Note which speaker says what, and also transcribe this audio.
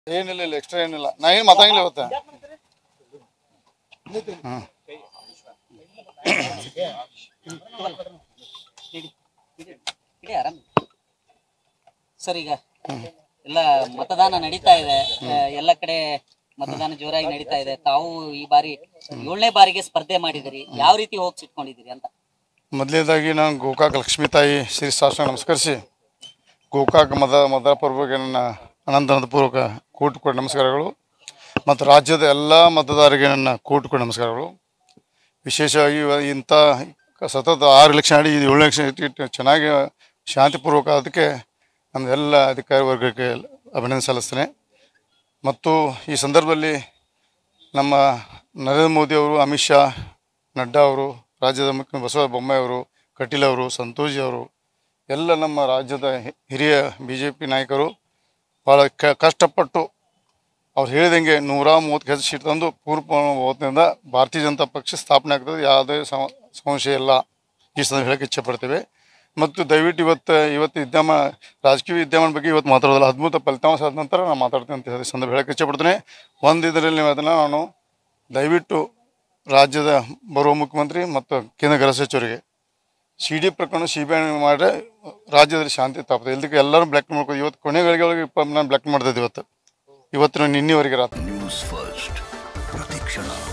Speaker 1: ಏನಿಲ್ಲ ಇಲ್ಲ ಎಕ್ಸ್ಟ್ರಾ ಏನಿಲ್ಲ ನಾ ಏನು ಮಾತಾಗಿಲ್ಲ ಇವತ್ತು ಹಾಂ
Speaker 2: ಇಡಿ ಆರಾಮ್ ಸರ್ ಈಗ ಎಲ್ಲ ಮತದಾನ ನಡೀತಾ ಇದೆ ಆ, ಎಲ್ಲ ಕಡೆ ಮತದಾನ ಜೋರಾಗಿ ನಡೀತಾ ಇದೆ ತಾವು ಈ ಬಾರಿ ಏಳನೇ ಬಾರಿಗೆ ಸ್ಪರ್ಧೆ ಮಾಡಿದಿರಿ ಯಾವ ರೀತಿ ಹೋಗಿ ಇಟ್ಕೊಂಡಿದ್ದೀರಿ ಅಂತ
Speaker 1: ಮೊದಲನೇದಾಗಿ ನಾನು ಗೋಕಾಕ್ ಲಕ್ಷ್ಮೀ ತಾಯಿ ಶ್ರೀ ಶಾಸ್ತ್ರ ನಮಸ್ಕರಿಸಿ ಗೋಕಾಕ್ ಮತ ಮತಪೂರ್ವಕ ನನ್ನ ಅನಂತನದಪೂರ್ವಕ ಕೋಟಿ ಕೋಟಿ ನಮಸ್ಕಾರಗಳು ಮತ್ತು ರಾಜ್ಯದ ಎಲ್ಲ ಮತದಾರರಿಗೆ ನನ್ನ ಕೋಟಿ ಕೋಟಿ ನಮಸ್ಕಾರಗಳು ವಿಶೇಷವಾಗಿ ಇವ- ಇಂಥ ಸತತ ಆರು ಲಕ್ಷ ಅಡಿ ಇದು ಏಳು ಲಕ್ಷ ಇಟ್ಟು ಚೆನ್ನಾಗಿ ಶಾಂತಿಪೂರ್ವಕ ಅದಕ್ಕೆ ನಮ್ಮೆಲ್ಲ ಅಧಿಕಾರಿ ವರ್ಗಕ್ಕೆ ಅಭಿನಂದನೆ ಸಲ್ಲಿಸ್ತೇನೆ ಮತ್ತು ಈ ಸಂದರ್ಭದಲ್ಲಿ ನಮ್ಮ ನರೇಂದ್ರ ಮೋದಿ ಅವರು ಅಮಿತ್ ಶಾ ನಡ್ಡಾ ಅವರು ರಾಜ್ಯದ ಮುಖ್ಯ ಬಸವ ಬೊಮ್ಮಾಯಿ ಅವರು ಕಟೀಲ್ ಅವರು ಸಂತೋಷಿ ಅವರು ಎಲ್ಲ ನಮ್ಮ ರಾಜ್ಯದ ಹಿ- ಹಿರಿಯ ಬಿ ಜೆ ಪಿ ನಾಯಕರು ಭಾಳ ಕ ಕಷ್ಟಪಟ್ಟು ಅವ್ರು ಹೇಳಿದಂಗೆ ನೂರ ಮೂವತ್ತು ಕೆಲಸ ಸೀಟ್ ತಂದು ಪೂರ್ವ ಓದ್ನಿಂದ ಭಾರತೀಯ ಜನತಾ ಪಕ್ಷ ಸ್ಥಾಪನೆ ಆಗ್ತದೆ ಯಾವುದೇ ಸಮ- ಸಂಶಯ ಇಲ್ಲ ಈ ಸಂದರ್ಭ ಹೇಳಕ್ಕೆ ಇಚ್ಛೆಪಡ್ತೇವೆ ಮತ್ತು ದಯವಿಟ್ಟು ಇವತ್ತು ಇವತ್ತು ವಿದ್ಯಮಾನ ರಾಜಕೀಯ ವಿದ್ಯಮಾನ ಬಗ್ಗೆ ಇವತ್ತು ಮಾತಾಡೋದಿಲ್ಲ ಅದ್ಭುತ ಫಲಿತಾಂಶ ಆದ ನಂತರ ನಾನು ಮಾತಾಡ್ತೀನಿ ಅಂತ ಹೇಳಿ ಸಂದರ್ಭ ಹೇಳಕ್ಕೆ ಇಚ್ಛೆಪಡ್ತೇನೆ ಒಂದು ಇದರಲ್ಲಿ ಅದನ್ನು ನಾನು ದಯವಿಟ್ಟು ರಾಜ್ಯದ ಬರುವ ಮುಖ್ಯಮಂತ್ರಿ ಮತ್ತು ಕೇಂದ್ರ ಗೃಹ ಸಚಿವರಿಗೆ ಸಿ ಡಿ ಪ್ರಕರಣ ಸಿ ಬಿ ಐ ಮಾಡಿದ್ರೆ ರಾಜ್ಯದಲ್ಲಿ ಶಾಂತಿ ತಾಪದೆ ಇಲ್ದಕ್ಕೆ ಎಲ್ಲರೂ ಬ್ಲ್ಯಾಕ್ ಮಾಡ್ಕೋ ಇವತ್ತು ಕೊನೆಗಳಿಗೆ ಒಳಗೆ ಇಪ್ಪ ನಾನು ಬ್ಲ್ಯಾಕ್ ಮಾಡ್ತಿದ್ದೆ ಇವತ್ತು ಇವತ್ತು ನಿನ್ನೆವರೆಗೆ ರಾತ್ರಿ
Speaker 3: ನ್ಯೂಸ್ ಫಸ್ಟ್ ಪ್ರತಿಕ್ಷಣ